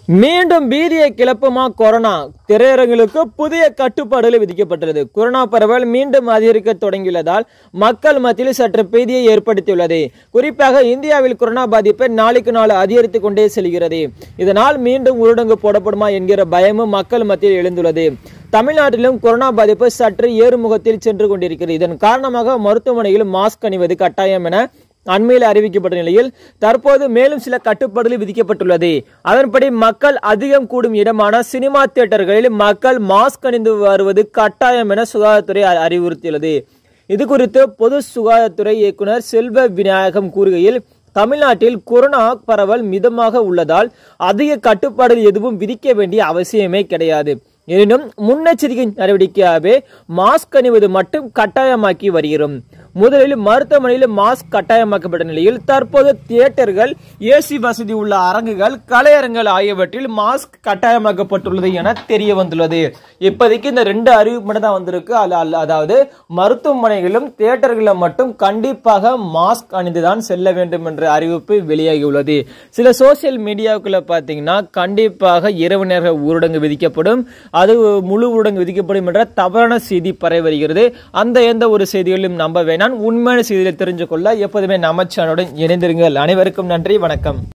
மீண்டும் பீதியை கிளப்புமா கொரோனா திரையரங்குகளுக்கு புதிய கட்டுப்பாடுகள் விதிக்கப்பட்டுள்ளது கொரோனா பரவல் மீண்டும் அதிகரிக்க தொடங்கியுள்ளதால் மக்கள் மத்தியில் சற்று பீதியை ஏற்படுத்தியுள்ளது குறிப்பாக இந்தியாவில் கொரோனா பாதிப்பு நாளுக்கு நாள் அதிகரித்துக் கொண்டே செல்கிறது இதனால் மீண்டும் ஊரடங்கு போடப்படுமா என்கிற பயமும் மக்கள் மத்தியில் எழுந்துள்ளது தமிழ்நாட்டிலும் கொரோனா பாதிப்பு சற்று ஏறுமுகத்தில் சென்று கொண்டிருக்கிறது இதன் காரணமாக மருத்துவமனையில் மாஸ்க் அணிவது கட்டாயம் என அண்மையில் அறிவிக்கப்பட்ட நிலையில் தற்போது மேலும் சில கட்டுப்பாடுகள் விதிக்கப்பட்டுள்ளது அதன்படி மக்கள் அதிகம் கூடும் இடமான சினிமா தியேட்டர்களில் மக்கள் மாஸ்க் அணிந்து வருவது கட்டாயம் என சுகாதாரத்துறை அ- அறிவுறுத்தியுள்ளது இது குறித்து பொது சுகாதாரத்துறை இயக்குனர் செல்வ விநாயகம் கூறுகையில் தமிழ்நாட்டில் கொரோனா பரவல் மிதமாக உள்ளதால் அதிக கட்டுப்பாடுகள் எதுவும் விதிக்க வேண்டிய அவசியமே கிடையாது எனினும் முன்னெச்சரிக்கை நடவடிக்கையாகவே மாஸ்க் அணிவது மட்டும் கட்டாயமாக்கி வருகிறோம் முதலில் மருத்துவமனையில் மாஸ்க் கட்டாயமாக்கப்பட்ட நிலையில் தற்போது தியேட்டர்கள் ஏசி வசதி உள்ள அரங்குகள் கலையரங்குகள் ஆகியவற்றில் மாஸ்க் கட்டாயமாக்கப்பட்டுள்ளது என தெரிய வந்துள்ளது இப்போதைக்கு இந்த ரெண்டு அறிவிப்பு மட்டும் தான் வந்திருக்கு அல்ல- அல்ல- அதாவது மருத்துவமனைகளிலும் தியேட்டர்களிலும் மட்டும் கண்டிப்பாக மாஸ்க் அணிந்துதான் செல்ல வேண்டும் என்ற அறிவிப்பு வெளியாகியுள்ளது சில சோசியல் மீடியாவுக்குள்ள பார்த்தீங்கன்னா கண்டிப்பாக இரவு நேர ஊரடங்கு விதிக்கப்படும் அது முழு ஊரடங்கு விதிக்கப்படும் என்ற தவறான செய்தி பரவி வருகிறது அந்த எந்த ஒரு செய்திகளையும் நம்ப வேணாம் உண்மையான செய்திகளை தெரிஞ்சு கொள்ள எப்போதுமே நம்ம சேனலுடன் இணைந்திருங்கள் அனைவருக்கும் நன்றி வணக்கம்